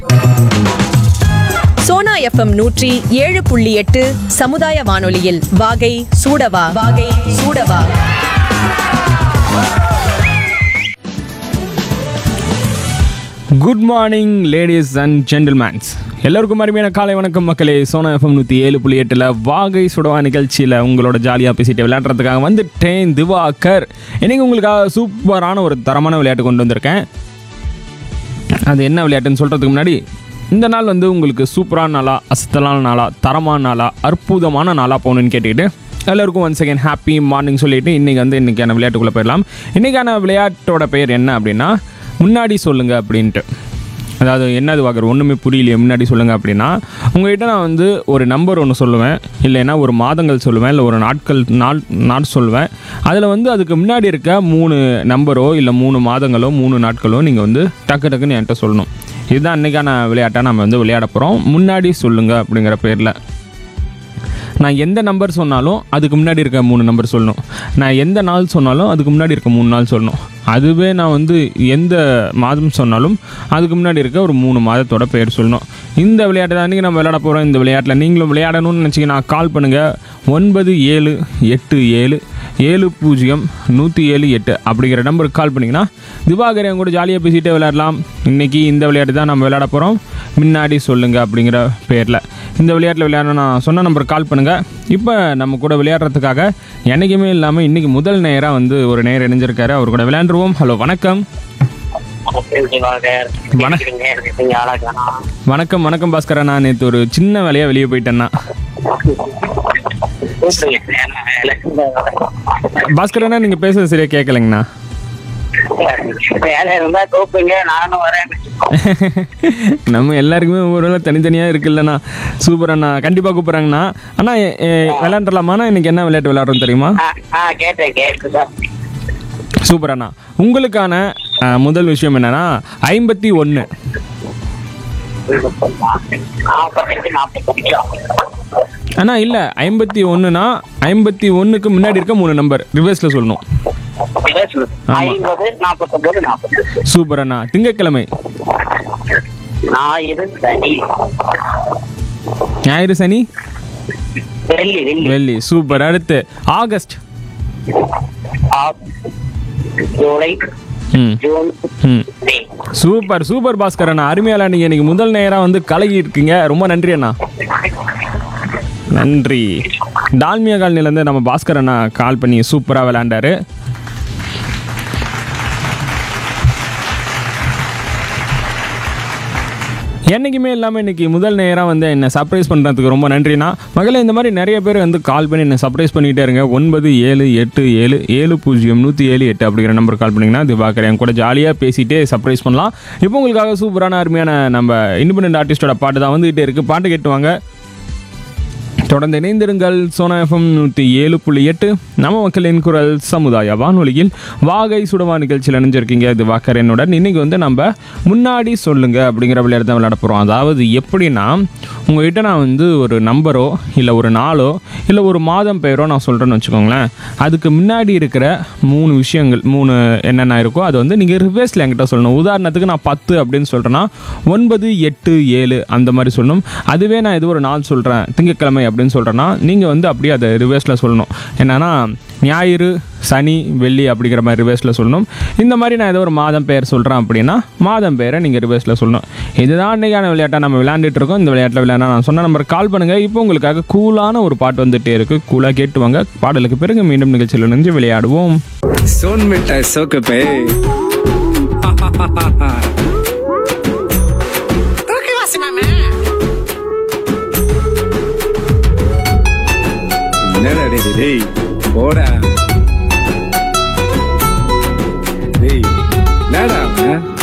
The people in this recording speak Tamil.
சோனா எஃப்எம் நூற்றி ஏழு புள்ளி எட்டு சமுதாய வானொலியில் வாகை சூடவா வாகை சூடவா good morning ladies and gentlemens எல்லோருக்கும் அருமையான காலை வணக்கம் மக்களே சோனா எஃப்எம் நூற்றி ஏழு புள்ளி எட்டில் வாகை சுடவா நிகழ்ச்சியில் உங்களோட ஜாலியாக பேசிட்டு விளையாடுறதுக்காக வந்துட்டேன் திவாகர் இன்னைக்கு உங்களுக்காக சூப்பரான ஒரு தரமான விளையாட்டு கொண்டு வந்திருக்கேன் அது என்ன விளையாட்டுன்னு சொல்கிறதுக்கு முன்னாடி இந்த நாள் வந்து உங்களுக்கு சூப்பரான நாளா அசத்தலான நாளா தரமான நாளா அற்புதமான நாளா போகணுன்னு கேட்டுக்கிட்டு எல்லாருக்கும் ஒன் செகண்ட் ஹாப்பி மார்னிங் சொல்லிட்டு இன்றைக்கி வந்து இன்றைக்கான விளையாட்டுக்குள்ளே போயிடலாம் இன்றைக்கான விளையாட்டோட பெயர் என்ன அப்படின்னா முன்னாடி சொல்லுங்கள் அப்படின்ட்டு அதாவது என்னது வாக்குற ஒன்றுமே புரியலையே முன்னாடி சொல்லுங்கள் அப்படின்னா உங்கள்கிட்ட நான் வந்து ஒரு நம்பர் ஒன்று சொல்லுவேன் இல்லைன்னா ஒரு மாதங்கள் சொல்லுவேன் இல்லை ஒரு நாட்கள் நாள் நாள் சொல்லுவேன் அதில் வந்து அதுக்கு முன்னாடி இருக்க மூணு நம்பரோ இல்லை மூணு மாதங்களோ மூணு நாட்களோ நீங்கள் வந்து டக்கு டக்குன்னு என்கிட்ட சொல்லணும் இதுதான் அன்றைக்கான விளையாட்டாக நம்ம வந்து விளையாட போகிறோம் முன்னாடி சொல்லுங்கள் அப்படிங்கிற பேரில் நான் எந்த நம்பர் சொன்னாலும் அதுக்கு முன்னாடி இருக்க மூணு நம்பர் சொல்லணும் நான் எந்த நாள் சொன்னாலும் அதுக்கு முன்னாடி இருக்க மூணு நாள் சொல்லணும் அதுவே நான் வந்து எந்த மாதம் சொன்னாலும் அதுக்கு முன்னாடி இருக்க ஒரு மூணு மாதத்தோட பெயர் சொல்லணும் இந்த விளையாட்டு தான் இன்றைக்கி நம்ம விளையாட போகிறோம் இந்த விளையாட்டில் நீங்களும் விளையாடணும்னு நினச்சிங்கன்னா கால் பண்ணுங்கள் ஒன்பது ஏழு எட்டு ஏழு ஏழு பூஜ்ஜியம் நூற்றி ஏழு எட்டு அப்படிங்கிற நம்பருக்கு கால் பண்ணிங்கன்னா திவாகர் என் கூட ஜாலியாக பேசிகிட்டே விளையாடலாம் இன்றைக்கி இந்த விளையாட்டு தான் நம்ம விளையாட போகிறோம் முன்னாடி சொல்லுங்கள் அப்படிங்கிற பேரில் இந்த விளையாட்டில் விளையாடணும் நான் சொன்ன நம்பருக்கு கால் பண்ணுங்கள் இப்போ நம்ம கூட விளையாடுறதுக்காக என்றைக்குமே இல்லாமல் இன்றைக்கி முதல் நேராக வந்து ஒரு நேரம் இணைஞ்சிருக்காரு அவர் கூட விளையாண்டுருவோம் ஹலோ வணக்கம் வணக்கம் வணக்கம் பாஸ்கரா நான் நேற்று ஒரு சின்ன வேலையாக வெளியே போயிட்டேன்னா பாஸ்கரண்ணா நீங்கள் பேசுறது சரியாக கேட்கலைங்கண்ணா வேலை இருந்தா கூப்பிடுங்க நானும் வரேன் நம்ம எல்லாருக்குமே ஒவ்வொரு வேலை தனித்தனியாக இருக்குல்லண்ணா சூப்பர் அண்ணா கண்டிப்பாக கூப்பிட்றாங்கண்ணா அண்ணா எ- எ- விளையாண்டுலாமாண்ணா இன்னைக்கு என்ன விளையாட்டு விளையாடுறோம் தெரியுமா ஆ, ஆ கேட்டேன் கேட்டு சார் சூப்பர் அண்ணா உங்களுக்கான அஹ், முதல் விஷயம் என்னன்னா ஐம்பத்தி ஒன்று நாற்பத்தெட்டு நாற்பத்தஞ்சு அண்ணா இல்லை ஐம்பத்தி ஒன்றுனா ஐம்பத்தி ஒன்றுக்கு முன்னாடி இருக்க மூணு நம்பர் ரிவர்ஸில் சொல்லணும் ஐம்பது நாற்பத்தொன்பது நாற்பது சூப்பர் அண்ணா திங்கட்கிழமை ஞாயிறு சனி ஞாயிறு சனி வெள்ளி வெள்ளி வெள்ளி சூப்பர் அடுத்து ஆகஸ்ட் ஆப், ஜூலை ம் ஜூன் ம் மே சூப்பர் சூப்பர் பாஸ்கர் அண்ணா அருமையால நீங்கள் இன்னைக்கு முதல் நேராக வந்து கலகி இருக்கீங்க ரொம்ப நன்றி அண்ணா நன்றி டால்மியா காலனிலேருந்து நம்ம பாஸ்கர் அண்ணா கால் பண்ணி சூப்பராக விளையாண்டாரு என்றைக்குமே இல்லாமல் இன்னைக்கு முதல் நேராக வந்து என்னை சர்ப்ரைஸ் பண்ணுறதுக்கு ரொம்ப நன்றிண்ணா மகளே இந்த மாதிரி நிறைய பேர் வந்து கால் பண்ணி என்னை சர்ப்ரைஸ் பண்ணிகிட்டே இருங்க ஒன்பது ஏழு எட்டு ஏழு ஏழு பூஜ்ஜியம் நூற்றி ஏழு எட்டு அப்படிங்கிற நம்பர் கால் பண்ணிங்கன்னா திவாகர் என் கூட ஜாலியாக பேசிகிட்டே சர்ப்ரைஸ் பண்ணலாம் இப்போ உங்களுக்காக சூப்பரான அருமையான நம்ம இண்டிபெண்டன்ட் ஆர்டிஸ்டோட பாட்டு தான் வந்துகிட்டே இருக்குது பாட்டு கேட்டுவாங்க தொடர்ந்து இணைந்திருங்கள் சோனா எஃப்எம் நூற்றி ஏழு புள்ளி எட்டு நம்ம மக்களின் குரல் சமுதாய வானொலியில் வாகை சுடவா நிகழ்ச்சியில் இணைஞ்சிருக்கீங்க இது வாக்கர் என்னுடன் இன்னைக்கு வந்து நம்ம முன்னாடி சொல்லுங்க அப்படிங்கிற விளையாட்டு தான் விளையாட போகிறோம் அதாவது எப்படின்னா உங்ககிட்ட நான் வந்து ஒரு நம்பரோ இல்லை ஒரு நாளோ இல்லை ஒரு மாதம் பெயரோ நான் சொல்கிறேன்னு வச்சுக்கோங்களேன் அதுக்கு முன்னாடி இருக்கிற மூணு விஷயங்கள் மூணு என்னென்ன இருக்கோ அது வந்து நீங்கள் ரிவர்ஸில் என்கிட்ட சொல்லணும் உதாரணத்துக்கு நான் பத்து அப்படின்னு சொல்கிறேன்னா ஒன்பது எட்டு ஏழு அந்த மாதிரி சொல்லணும் அதுவே நான் இது ஒரு நாள் சொல்கிறேன் திங்கட்கிழமை அப்படின்னு சொல்கிறேன்னா நீங்கள் வந்து அப்படியே அதை ரிவர்ஸில் சொல்லணும் என்னன்னா ஞாயிறு சனி வெள்ளி அப்படிங்கிற மாதிரி ரிவர்ஸில் சொல்லணும் இந்த மாதிரி நான் ஏதோ ஒரு மாதம் பெயர் சொல்கிறேன் அப்படின்னா மாதம் பெயரை நீங்கள் ரிவர்ஸில் சொல்லணும் இதுதான் அன்றைக்கான விளையாட்டாக நம்ம விளையாண்டுட்டு இருக்கோம் இந்த விளையாட்டில் விளையாட நான் சொன்ன நம்பர் கால் பண்ணுங்கள் இப்போ உங்களுக்காக கூலான ஒரு பாட்டு வந்துட்டே இருக்குது கூலாக கேட்டுவாங்க பாடலுக்கு பிறகு மீண்டும் நிகழ்ச்சியில் நின்று விளையாடுவோம் सोन मिठाई सोक पे என்னடா டேய் டேய் போடா டேய் என்னடா அவன்?